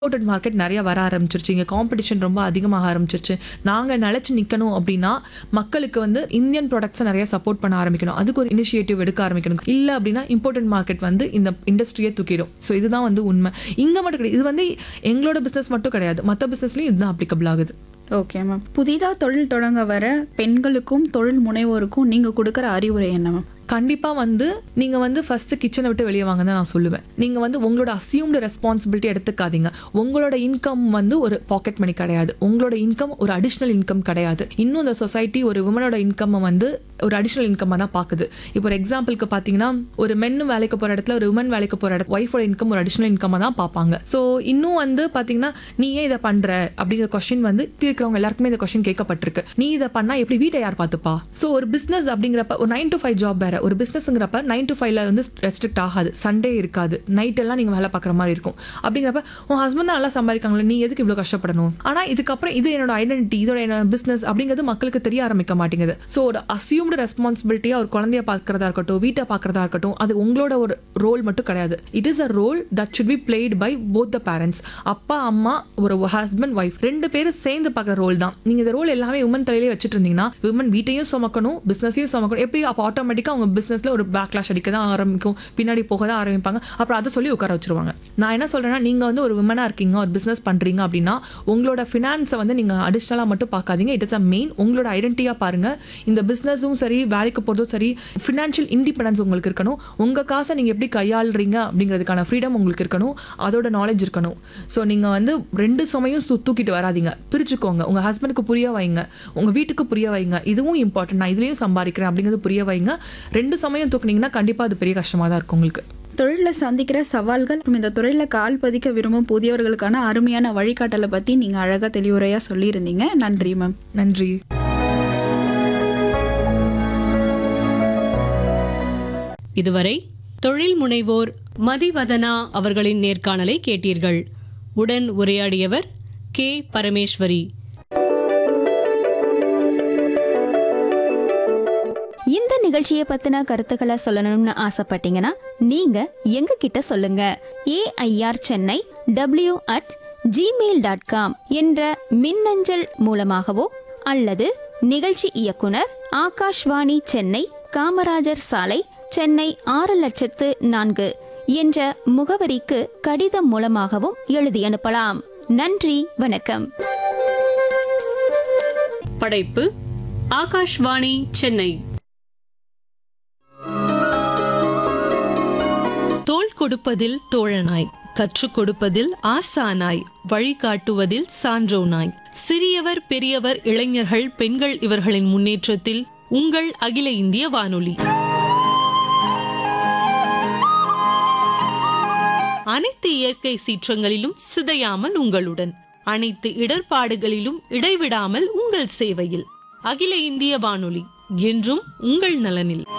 imported market நிறைய வர ஆரம்பிச்சிருச்சு இங்கே காம்படிஷன் ரொம்ப அதிகமாக ஆரம்பிச்சிருச்சு நாங்கள் நிலச்சி நிற்கணும் அப்படின்னா மக்களுக்கு வந்து இந்தியன் ப்ராடக்ட்ஸை நிறைய சப்போர்ட் பண்ண ஆரம்பிக்கணும் அதுக்கு ஒரு இனிஷியேட்டிவ் எடுக்க ஆரம்பிக்கணும் இல்லை அப்படின்னா இம்போர்ட்டட் மார்க்கெட் வந்து இந்த இண்டஸ்ட்ரியை தூக்கிடும் ஸோ இதுதான் வந்து உண்மை இங்கே மட்டும் கிடையாது இது வந்து எங்களோட பிஸ்னஸ் மட்டும் கிடையாது மற்ற பிஸ்னஸ்லையும் இதுதான் அப்ளிகபிள் ஆகுது ஓகே மேம் புதிதாக தொழில் தொடங்க வர பெண்களுக்கும் தொழில் முனைவோருக்கும் நீங்கள் கொடுக்குற அறிவுரை என்ன மேம் கண்டிப்பாக வந்து நீங்கள் வந்து ஃபஸ்ட்டு கிச்சனை விட்டு வெளியே வாங்க தான் நான் சொல்லுவேன் நீங்கள் வந்து உங்களோட அசியூம்டு ரெஸ்பான்சிபிலிட்டி எடுத்துக்காதீங்க உங்களோட இன்கம் வந்து ஒரு பாக்கெட் மணி கிடையாது உங்களோட இன்கம் ஒரு அடிஷ்னல் இன்கம் கிடையாது இன்னும் இந்த சொசைட்டி ஒரு விமனோட இன்கம்மை வந்து ஒரு அடிஷ்னல் இன்கம்மாக தான் பார்க்குது இப்போ ஒரு எக்ஸாம்பிளுக்கு பார்த்தீங்கன்னா ஒரு மென்னும் வேலைக்கு போகிற இடத்துல ஒரு உமன் வேலைக்கு போகிற இடத்துல ஒய்ஃபோட இன்கம் ஒரு அடிஷ்னல் இன்கம்மாக தான் பார்ப்பாங்க ஸோ இன்னும் வந்து பார்த்தீங்கன்னா நீ ஏன் இதை பண்ணுற அப்படிங்கிற கொஸ்டின் வந்து தீர்க்கிறவங்க எல்லாருக்குமே இந்த கொஸ்டின் கேட்கப்பட்டிருக்கு நீ இதை பண்ணா எப்படி வீட்டை யார் பார்த்துப்பா ஸோ ஒரு பிஸ்னஸ் அப்படிங்கிறப்ப ஒரு நைன் டு ஃபைவ் ஜாப் வேற ஒரு பிஸ்னஸ்ங்கிறப்ப நைன் டு ஃபைவ்ல வந்து ரெஸ்ட்ரிக்ட் ஆகாது சண்டே இருக்காது நைட் எல்லாம் நீங்கள் வேலை பார்க்குற மாதிரி இருக்கும் அப்படிங்கிறப்ப உன் ஹஸ்பண்ட் தான் நல்லா சம்பாதிக்காங்களே நீ எதுக்கு இவ்வளோ கஷ்டப்படணும் ஆனால் இதுக்கப்புறம் இது என்னோட ஐடென்டிட்டி இதோட என்ன பிஸ்னஸ் அப்படிங்கிறது மக்களுக்கு தெரிய ஆரம்பிக்க மாட்டேங்குது ஸோ ஒரு அசியூம்டு ரெஸ்பான்சிபிலிட்டியாக ஒரு குழந்தைய பார்க்கறதா இருக்கட்டும் வீட்டை பார்க்கறதா இருக்கட்டும் அது உங்களோட ஒரு ரோல் மட்டும் கிடையாது it is a role that should be played by both the parents அப்பா அம்மா ஒரு ஹஸ்பண்ட் ஒய்ஃப் ரெண்டு பேரும் சேர்ந்து பார்க்குற ரோல் தான் நீங்கள் இந்த ரோல் எல்லாமே உமன் தலையிலே வச்சுட்டு இருந்தீங்கன்னா விமன் வீட்டையும் சுமக்கணும் பிஸ்னஸையும் சுமக்கணும் எப்படி அப்போ ஆட்டோமேட்டிக்காக அவங்க பிஸ்னஸில் ஒரு பேக்லாஷ் அடிக்க தான் ஆரம்பிக்கும் பின்னாடி போக தான் ஆரம்பிப்பாங்க அப்புறம் அதை சொல்லி உட்கார வச்சிருவாங்க நான் என்ன சொல்கிறேன்னா நீங்கள் வந்து ஒரு விமனாக இருக்கீங்க ஒரு பிஸ்னஸ் பண்ணுறீங்க அப்படின்னா உங்களோட ஃபினான்ஸை வந்து நீங்கள் அடிஷ்னலாக மட்டும் பார்க்காதீங்க இட் இஸ் அ மெயின் உங்களோட ஐடென்டிட்டியாக பாருங்கள் இந்த பிஸ்னஸும் சரி வேலைக்கு போகிறதும் சரி ஃபினான்ஷியல் இண்டிபெண்டன்ஸ் உங்களுக்கு இருக்கணும் உங்கள் காசை நீங்கள் எப்படி கையாளுறீங்க அப்படிங்கிறதுக்கான ஃப்ரீடம் உங்களுக்கு இருக்கணும் அதோட நாலேஜ் இருக்கணும் ஸோ நீங்கள் வந்து ரெண்டு சுமையும் தூ- தூக்கிட்டு வராதீங்க பிரிச்சுக்கோங்க உங்கள் ஹஸ்பண்டுக்கு புரிய வைங்க உங்கள் வீட்டுக்கு புரிய வைங்க இதுவும் இம்பார்ட்டன்ட் நான் இதுலேயும் சம்பாதிக்கிறேன் அப்படிங்கிறது புரிய வைங்க ரெண்டு சமயம் தூக்குனீங்கன்னா கண்டிப்பாக அது பெரிய கஷ்டமாக தான் இருக்கும் உங்களுக்கு தொழிலில் சந்திக்கிற சவால்கள் மற்றும் இந்த தொழிலில் கால் பதிக்க விரும்பும் புதியவர்களுக்கான அருமையான வழிகாட்டலை பற்றி நீங்கள் அழகாக தெளிவுரையாக சொல்லியிருந்தீங்க நன்றி மேம் நன்றி இதுவரை தொழில் முனைவோர் மதிவதனா அவர்களின் நேர்காணலை கேட்டீர்கள் உடன் உரையாடியவர் கே பரமேஸ்வரி இந்த நிகழ்ச்சியை பத்தின கருத்துக்களை சொல்லணும்னு ஆசைப்பட்டீங்கன்னா நீங்க எங்க கிட்ட சொல்லுங்க AIR Chennai W at Gmail dot com என்ற மின்னஞ்சல் மூலமாகவோ அல்லது நிகழ்ச்சி இயக்குனர் ஆகாஷ்வாணி சென்னை காமராஜர் சாலை சென்னை ஆறு லட்சத்து நான்கு என்ற முகவரிக்கு கடிதம் மூலமாகவும் எழுதி அனுப்பலாம் நன்றி வணக்கம் படைப்பு ஆகாஷ்வாணி சென்னை தோள் கொடுப்பதில் தோழனாய் கற்றுக் கொடுப்பதில் ஆசானாய் வழிகாட்டுவதில் சான்றோனாய் சிறியவர் பெரியவர் இளைஞர்கள் பெண்கள் இவர்களின் முன்னேற்றத்தில் உங்கள் அகில இந்திய வானொலி அனைத்து இயற்கை சீற்றங்களிலும் சிதையாமல் உங்களுடன் அனைத்து இடர்பாடுகளிலும் இடைவிடாமல் உங்கள் சேவையில் அகில இந்திய வானொலி என்றும் உங்கள் நலனில்